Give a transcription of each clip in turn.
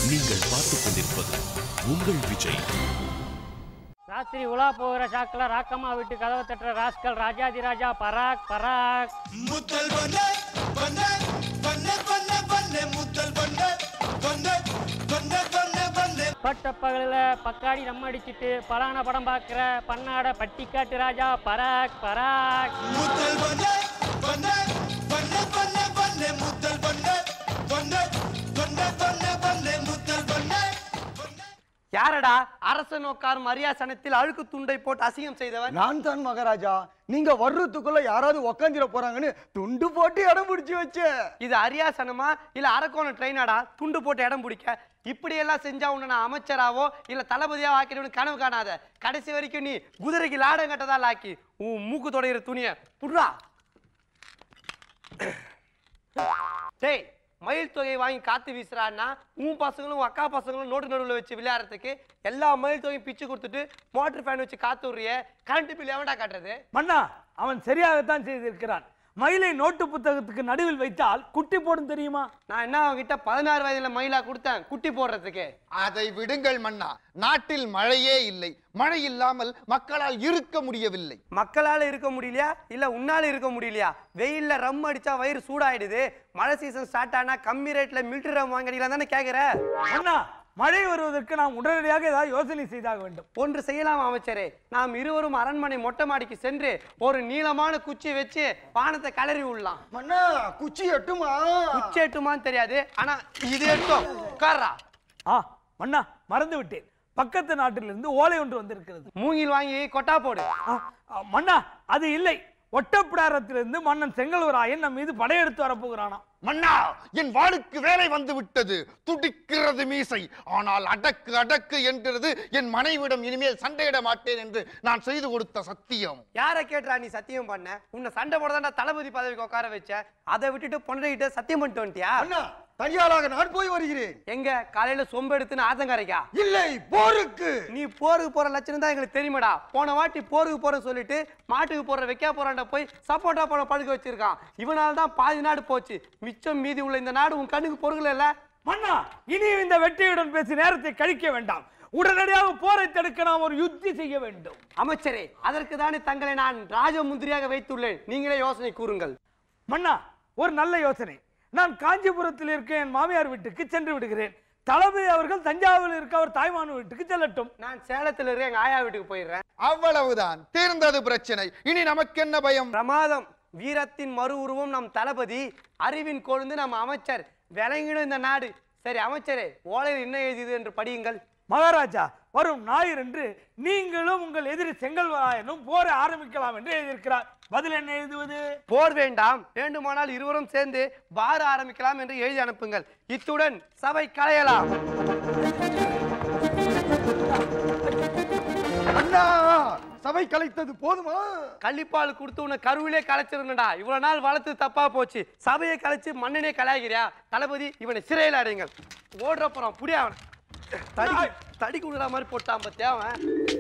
நீங்கள் பார்த்துக் கொண்டிருப்பது உங்கள் விஜய் ராத்திரி உலா போகிற சாக்கில் ராக்கம்மா விட்டு கதவை தட்டுற ராஸ்கல் ராஜாதி ராஜா பராக் பராக் முத்தல் பண்ண பண்ண பண்ண பண்ண பண்ண முத்தல் பண்ண பண்ண பண்ண பண்ண பண்ண பட்ட பகலில் பக்காடி நம்ம அடிச்சிட்டு பலான படம் பார்க்குற பன்னாட பட்டிக்காட்டு ராஜா பராக் பராக் முத்தல் பண்ண பண்ண பண்ண பண்ண பண்ண முத்தல் பண்ண பண்ண பண்ண பண்ண பண்ண முத்தல் பண்ண யாரடா அரச நோக்கார் மரியாசனத்தில் அழுக்கு துண்டை போட்டு அசிங்கம் செய்தவன் நான் தான் மகாராஜா நீங்க வர்றதுக்குள்ள யாராவது உக்காந்திர போறாங்கன்னு துண்டு போட்டு இடம் பிடிச்சு வச்சேன் இது அரியாசனமா இல்ல அரக்கோணம் ட்ரெயினாடா துண்டு போட்டு இடம் பிடிக்க இப்படி எல்லாம் செஞ்சா உன்னை நான் அமைச்சராவோ இல்ல தளபதியாவோ ஆக்கிடுவேன்னு கனவு காணாத கடைசி வரைக்கும் நீ குதிரைக்கு லாடம் கட்டதா லாக்கி உன் மூக்கு தொடைகிற துணிய புடுறா டேய் மயில் தொகையை வாங்கி காத்து வீசுறான்னா உன் பசங்களும் உன் அக்கா பசங்களும் நோட்டு நடுவில் வச்சு விளையாடுறதுக்கு எல்லா மயில் தொகையும் பிச்சு கொடுத்துட்டு மோட்டர் ஃபேன் வச்சு காத்து விடுறிய கரண்ட் பில் எவன்டா காட்டுறது மன்னா அவன் சரியாகத்தான் செய்திருக்கிறான் மயிலை நோட்டு புத்தகத்துக்கு நடுவில் வைத்தால் குட்டி போடும் தெரியுமா நான் என்ன அவன்கிட்ட பதினாறு வயதுல மயிலா கொடுத்தேன் குட்டி போடுறதுக்கு அதை விடுங்கள் மன்னா நாட்டில் மழையே இல்லை மழை இல்லாமல் மக்களால் இருக்க முடியவில்லை மக்களால இருக்க முடியலையா இல்ல உன்னால இருக்க முடியலையா வெயில்ல ரம் அடிச்சா வயிறு சூடாயிடுது மழை சீசன் ஸ்டார்ட் ஆனா கம்மி ரேட்ல மிலிட்டரி ரம் வாங்கிடலாம் தானே கேக்குற அண்ணா மழை வருவதற்கு நாம் உடனடியாக ஏதாவது யோசனை செய்தாக வேண்டும் ஒன்று செய்யலாம் அமைச்சரே நாம் இருவரும் அரண்மனை மொட்டை மாடிக்கு சென்று ஒரு நீளமான குச்சி வச்சு பானத்தை கலறி விடலாம் மன்னா குச்சி எட்டுமா குச்சி எட்டுமான்னு தெரியாது ஆனா இது எட்டும் உட்கார்றா ஆ மன்னா மறந்து விட்டேன் பக்கத்து நாட்டிலிருந்து ஓலை ஒன்று வந்திருக்கிறது மூங்கில் வாங்கி கொட்டா போடு ஆ, ஆ, மன்னா அது இல்லை ஒட்டப்பிடாரத்திலிருந்து மன்னன் செங்கல்வராயன் நம் மீது படையெடுத்து வரப்போகிறானா மன்னா என் வாளுக்கு வேலை வந்து விட்டது துடிக்கிறது மீசை ஆனால் அடக்கு அடக்கு என்றது என் மனைவிடம் இனிமேல் சண்டையிட மாட்டேன் என்று நான் செய்து கொடுத்த சத்தியம் யாரை கேட்டுறா நீ சத்தியம் பண்ண உன்னை சண்டை போட தளபதி பதவிக்கு உட்கார வச்ச அதை விட்டுட்டு பொண்ணுகிட்ட சத்தியம் பண்ணிட்டு வந்துட்டியா அண்ணா தனியாளாக நான் போய் வருகிறேன் எங்க காலையில சொம்பு எடுத்துன்னு ஆத்தங்கரைக்கா இல்லை போருக்கு நீ போருக்கு போற லட்சணம் தான் எங்களுக்கு தெரியுமாடா போன வாட்டி போருக்கு போறேன்னு சொல்லிட்டு மாட்டுக்கு போற வைக்க போறான்டா போய் சப்போட்டா பழம் படுக்க வச்சிருக்கான் இவனால தான் பாதி நாடு போச்சு மிச்சம் மீதி உள்ள இந்த நாடு உன் கண்ணுக்கு பொருள் இல்ல மன்னா இனியும் இந்த வெற்றியுடன் பேசி நேரத்தை கழிக்க வேண்டாம் உடனடியாக போரை தடுக்க நாம் ஒரு யுத்தி செய்ய வேண்டும் அமைச்சரே அதற்கு தானே தங்களை நான் ராஜமுந்திரியாக வைத்துள்ளேன் நீங்களே யோசனை கூறுங்கள் மன்னா ஒரு நல்ல யோசனை நான் காஞ்சிபுரத்தில் இருக்க என் மாமியார் வீட்டுக்கு சென்று விடுகிறேன் தளபதி அவர்கள் தஞ்சாவூரில் இருக்க அவர் தாய்மான வீட்டுக்கு செல்லட்டும் நான் சேலத்துல இருக்க எங்க ஆயா வீட்டுக்கு போயிடுறேன் அவ்வளவுதான் தீர்ந்தது பிரச்சனை இனி நமக்கு என்ன பயம் பிரமாதம் வீரத்தின் மறு உருவம் நம் தளபதி அறிவின் கொழுந்து நம் அமைச்சர் விளங்கிடும் இந்த நாடு சரி அமைச்சரே ஓலையில் என்ன எழுதியது என்று படியுங்கள் மகாராஜா வரும் ஞாயிறன்று நீங்களும் உங்கள் எதிரி செங்கல்வராயனும் போரை ஆரம்பிக்கலாம் என்று எழுதியிருக்கிறார் பதில் என்ன எழுதுவது போர் வேண்டாம் வேண்டுமானால் இருவரும் சேர்ந்து பார ஆரம்பிக்கலாம் என்று எழுதி அனுப்புங்கள் இத்துடன் சபை கலையலாம் அண்ணா சபை கலைத்தது போதுமா கள்ளிப்பால் கொடுத்து உன்னை கருவிலே கலைச்சிருந்தா இவ்வளவு நாள் வளர்த்து தப்பா போச்சு சபையை கலைச்சு மண்ணனே கலாய்கிறியா தளபதி இவனை சிறையில் அடையுங்கள் ஓடுற போறான் புடியா அவனை தடி தடி கொடுக்குற மாதிரி போட்டான் பத்தியா அவன்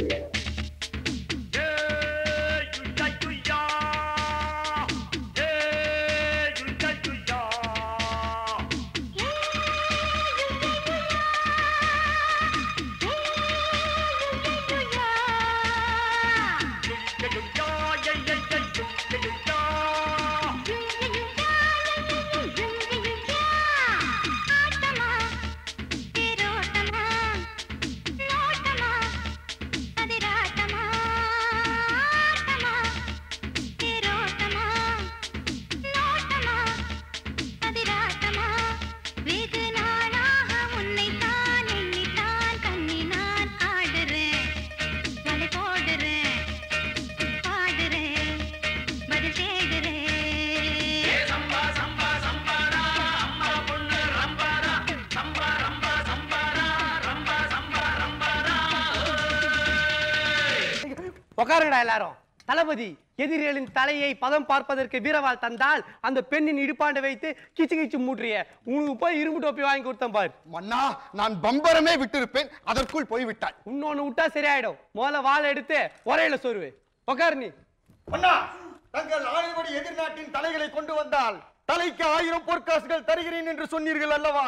வெகு நாளாக உன்னைத்தான் எண்ணித்தான் கண்ணி நான் ஆடுறேன் வலை போடுறேன் பாடுறேன் பதில் தேடுறேன் உட்காருங்கடா எல்லாரும் தளபதி எதிரிகளின் தலையை பதம் பார்ப்பதற்கு வீரவாள் தந்தால் அந்த பெண்ணின் இடுப்பாண்டை வைத்து கிச்சு கிச்சு மூட்டுறிய உனக்கு போய் இரும்பு டோப்பி வாங்கி கொடுத்தேன் பார் மன்னா நான் பம்பரமே விட்டிருப்பேன் அதற்குள் போய்விட்டாள் இன்னொன்னு விட்டா சரியாயிடும் முதல்ல வாழை எடுத்து ஒரையில சொருவு உட்காரு நீ அண்ணா தங்கள் ஆணைப்படி எதிர்நாட்டின் தலைகளை கொண்டு வந்தால் தலைக்கு ஆயிரம் பொற்காசுகள் தருகிறேன் என்று சொன்னீர்கள் அல்லவா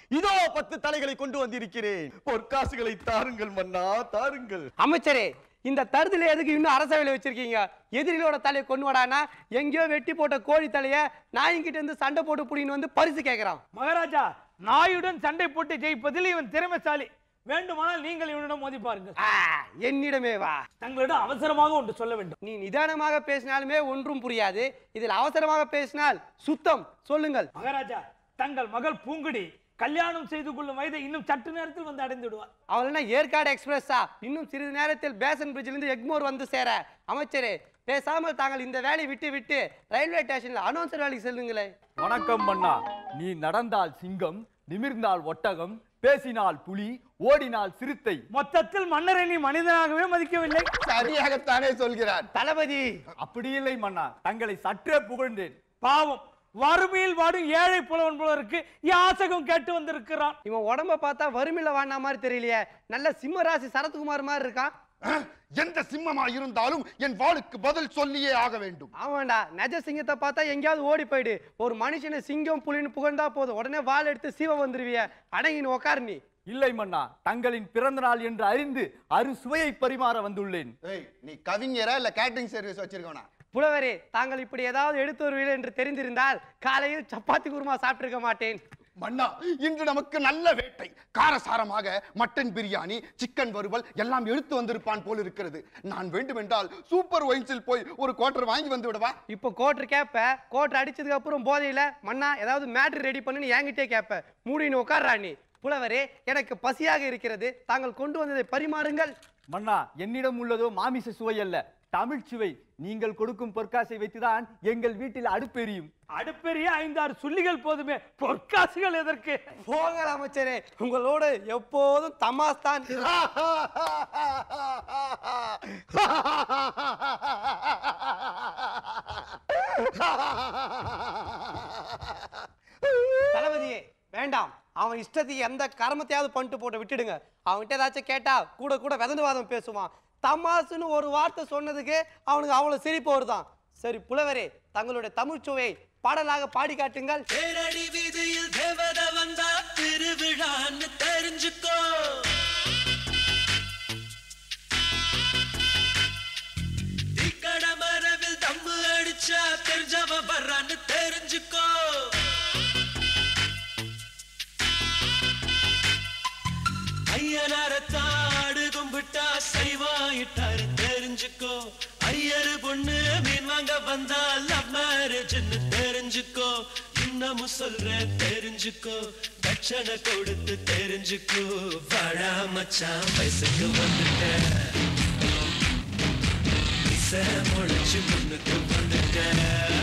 இதோ பத்து தலைகளை கொண்டு வந்திருக்கிறேன் பொற்காசுகளை தாருங்கள் மன்னா தாருங்கள் அமைச்சரே இந்த தருதல எதுக்கு இன்னும் அரசவையில் வச்சிருக்கீங்க எதிரிகளோட தலையை கொண்டு வாடானா எங்கேயோ வெட்டி போட்ட கோழி தலைய நாயங்கிட்ட இருந்து சண்டை போட்டு புடின்னு வந்து பரிசு கேட்கறான் மகாராஜா நாயுடன் சண்டை போட்டு ஜெயிப்பதில் இவன் திறமைசாலி வேண்டுமானால் நீங்கள் இவனிடம் மோதி பாருங்கள் ஆ, என்னிடமே வா தங்களிடம் அவசரமாக ஒன்று சொல்ல வேண்டும் நீ நிதானமாக பேசினாலுமே ஒன்றும் புரியாது இதில் அவசரமாக பேசினால் சுத்தம் சொல்லுங்கள் மகாராஜா தங்கள் மகள் பூங்குடி கல்யாணம் செய்து கொள்ளும் வயதை இன்னும் சற்று நேரத்தில் வந்து அடைந்து விடுவார் அவள் என்ன ஏற்காடு எக்ஸ்பிரஸா இன்னும் சிறிது நேரத்தில் பேசன் பிரிட்ஜிலிருந்து எக்மோர் வந்து சேர அமைச்சரே பேசாமல் தாங்கள் இந்த வேலையை விட்டு விட்டு ரயில்வே ஸ்டேஷன்ல அனௌன்சர் வேலைக்கு செல்லுங்களே வணக்கம் மன்னா நீ நடந்தால் சிங்கம் நிமிர்ந்தால் ஒட்டகம் பேசினால் புலி ஓடினால் சிறுத்தை மொத்தத்தில் மன்னரை நீ மனிதனாகவே மதிக்கவில்லை சரியாகத்தானே சொல்கிறார் தளபதி அப்படி இல்லை மன்னா தங்களை சற்றே புகழ்ந்தேன் பாவம் வறுமையில் வாடும் ஏழை புலவன் போல இருக்கு யாசகம் கேட்டு வந்திருக்கிறான் இவன் உடம்ப பார்த்தா வறுமையில வாடின மாதிரி தெரியலையே நல்ல சிம்ம ராசி சரத்குமார் மாதிரி இருக்கான் அஹ், எந்த சிம்மமா இருந்தாலும் என் வாளுக்கு பதில் சொல்லியே ஆக வேண்டும் ஆமாண்டா நஜ சிங்கத்தை பார்த்தா எங்கேயாவது ஓடி போயிடு ஒரு மனுஷனை சிங்கம் புலின்னு புகழ்ந்தா போதும் உடனே வாள் எடுத்து சீவ வந்துருவிய அடங்கின்னு உக்கார் நீ இல்லை மன்னா தங்களின் பிறந்த நாள் என்று அறிந்து அறு சுவையை பரிமாற வந்துள்ளேன் ஏய் நீ கவிஞரா இல்ல கேட்டரிங் சர்வீஸ் வச்சிருக்கோனா புலவரே தாங்கள் இப்படி ஏதாவது எடுத்து வருவீர்கள் என்று தெரிந்திருந்தால் காலையில் சப்பாத்தி குருமா சாப்பிட்டிருக்க மாட்டேன் மன்னா இன்று நமக்கு நல்ல வேட்டை காரசாரமாக மட்டன் பிரியாணி சிக்கன் வறுவல் எல்லாம் எடுத்து வந்திருப்பான் போல் இருக்கிறது நான் வேண்டுமென்றால் சூப்பர் ஒயின்ஸில் போய் ஒரு குவார்டர் வாங்கி வந்து விடவா இப்போ கோட்ரு கேப்ப கோட்ரு அடிச்சதுக்கு அப்புறம் போதையில மண்ணா ஏதாவது மேட்ரு ரெடி பண்ணுன்னு என்கிட்டே கேப்ப மூடின்னு உட்கார்றா நீ புலவரே எனக்கு பசியாக இருக்கிறது தாங்கள் கொண்டு வந்ததை பரிமாறுங்கள் மன்னா என்னிடம் உள்ளதோ மாமிச சுவை அல்ல தமிழ் சுவை நீங்கள் கொடுக்கும் பொற்காசை வைத்துதான் எங்கள் வீட்டில் அடுப்பெரியும் அடுப்பெரிய ஐந்தாறு சுள்ளிகள் போதுமே பொற்காசுகள் எதற்கு போங்கள் அமைச்சரே உங்களோடு எப்போதும் தமாஸ் தான் தளபதியே வேண்டாம் அவன் இஷ்டத்துக்கு எந்த கர்மத்தையாவது பண்ணிட்டு போட்டு விட்டுடுங்க அவன்கிட்ட ஏதாச்சும் கேட்டா கூட கூட விதண்டுவாதம் பேசுவான் தமாசுன்னு ஒரு வார்த்தை சொன்னதுக்கு அவனுக்கு அவ்வளவு சிரிப்பு வருதான் சரி புலவரே தங்களுடைய தமிழ்ச்சுவை பாடலாக பாடி காட்டுங்கள் தேரடி வீதியில் தேவதை வந்தா திருவிழான்னு தெரிஞ்சுக்கோ தீக்கட மரவில் தம்மு அடிச்சா தெரிஞ்சவ வர்றான்னு தெரிஞ்சுக்கோ ஐயனாரத்தாடு கும்பிட்டா சைவாயிட்டாரு தெரிஞ்சுக்கோ ஐயரு பொண்ணு மீன் வாங்க வந்தா லவ் மேரேஜ்னு தெரிஞ்சுக்கோ இன்னமும் சொல்றேன் தெரிஞ்சுக்கோ தட்சணை கொடுத்து தெரிஞ்சுக்கோ வாடா மச்சான் வயசுக்கு வந்துட்டேன் இசை முளைச்சு முன்னுக்கு வந்துட்டேன்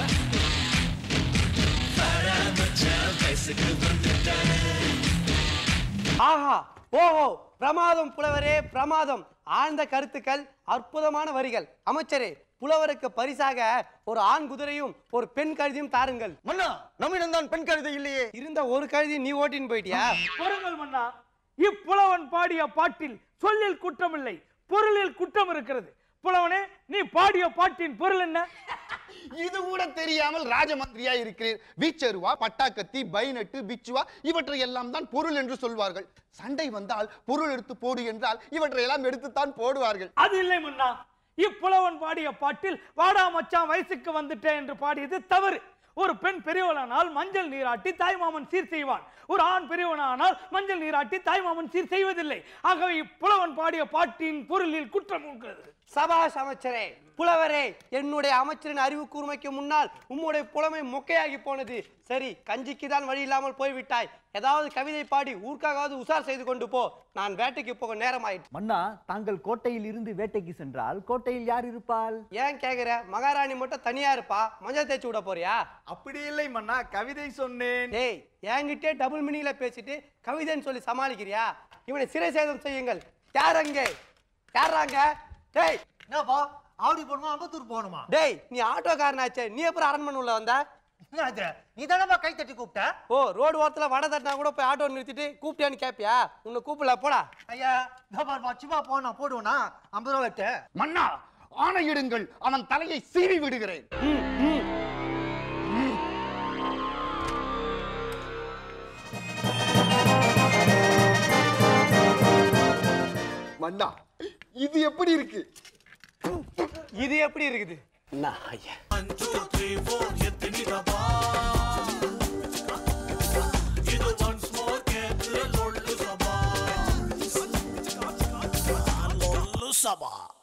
வாடா மச்சான் வயசுக்கு வந்துட்டேன் ஆஹா ஓஹோ பிரமாதம் புலவரே பிரமாதம் ஆழ்ந்த கருத்துக்கள் அற்புதமான வரிகள் அமைச்சரே புலவருக்கு பரிசாக ஒரு ஆண் குதிரையும் ஒரு பெண் கழுதியும் தாருங்கள் மன்னா நம்மிடம் தான் பெண் கழுதை இல்லையே இருந்த ஒரு கழுதி நீ ஓட்டின்னு போயிட்டியா பொறுங்கள் மன்னா இப்புலவன் பாடிய பாட்டில் சொல்லில் குற்றமில்லை பொருளில் குற்றம் இருக்கிறது புலவனே நீ பாடிய பாட்டின் பொருள் என்ன இது கூட தெரியாமல் ராஜமந்திரியா இருக்கிறீர் வீச்சருவா பட்டாக்கத்தி பைனட்டு பிச்சுவா இவற்றை எல்லாம் தான் பொருள் என்று சொல்வார்கள் சண்டை வந்தால் பொருள் எடுத்து போடு என்றால் இவற்றை எல்லாம் எடுத்துத்தான் போடுவார்கள் அது இல்லை மன்னா இப்புலவன் பாடிய பாட்டில் வாடா மச்சான் வயசுக்கு வந்துட்டேன் என்று பாடியது தவறு ஒரு பெண் பெரியவளானால் மஞ்சள் நீராட்டி தாய்மாமன் சீர் செய்வான் ஒரு ஆண் பெரியவனானால் மஞ்சள் நீராட்டி தாய்மாமன் சீர் செய்வதில்லை ஆகவே இப்புலவன் பாடிய பாட்டின் பொருளில் குற்றம் இருக்கிறது சபாஷ் அமைச்சரே புலவரே என்னுடைய அமைச்சரின் அறிவு கூர்மைக்கு முன்னால் உம்முடைய புலமை மொக்கையாகி போனது சரி கஞ்சிக்கு தான் வழி இல்லாமல் போய்விட்டாய் ஏதாவது கவிதை பாடி ஊர்க்காகாவது உசார் செய்து கொண்டு போ நான் வேட்டைக்கு போக நேரம் ஆயிற்று மன்னா தாங்கள் கோட்டையில் இருந்து வேட்டைக்கு சென்றால் கோட்டையில் யார் இருப்பாள் ஏன் கேக்குற மகாராணி மட்டும் தனியா இருப்பா மஞ்சள் தேய்ச்சி விட போறியா அப்படி இல்லை மன்னா கவிதை சொன்னேன் டேய் என்கிட்டே டபுள் மினிங்ல பேசிட்டு கவிதைன்னு சொல்லி சமாளிக்கிறியா இவனை சிறை சேதம் செய்யுங்கள் யாரங்க யாராங்க டேய் என்னப்பா ஆவடி போகணுமா அம்பத்தூர் போகணுமா டேய் நீ ஆட்டோக்காரனாச்சே நீ அப்புறம் அரண்மனை உள்ள வந்த என்ன நீ தானப்பா கை தட்டி கூப்பிட்ட ஓ ரோடு ஓரத்துல வடை தட்டினா கூட போய் ஆட்டோ நிறுத்திட்டு கூப்பிட்டியான்னு கேப்பியா உன்னை கூப்பிடல போடா ஐயா இதோ பாருப்பா சும்மா போனா போடுவேனா ஐம்பது ரூபா வெட்டு மன்னா ஆணையிடுங்கள் அவன் தலையை சீவி விடுகிறேன் ஆ மன்னா இது எப்படி இருக்கு இது எப்படி இருக்குது நாய சபா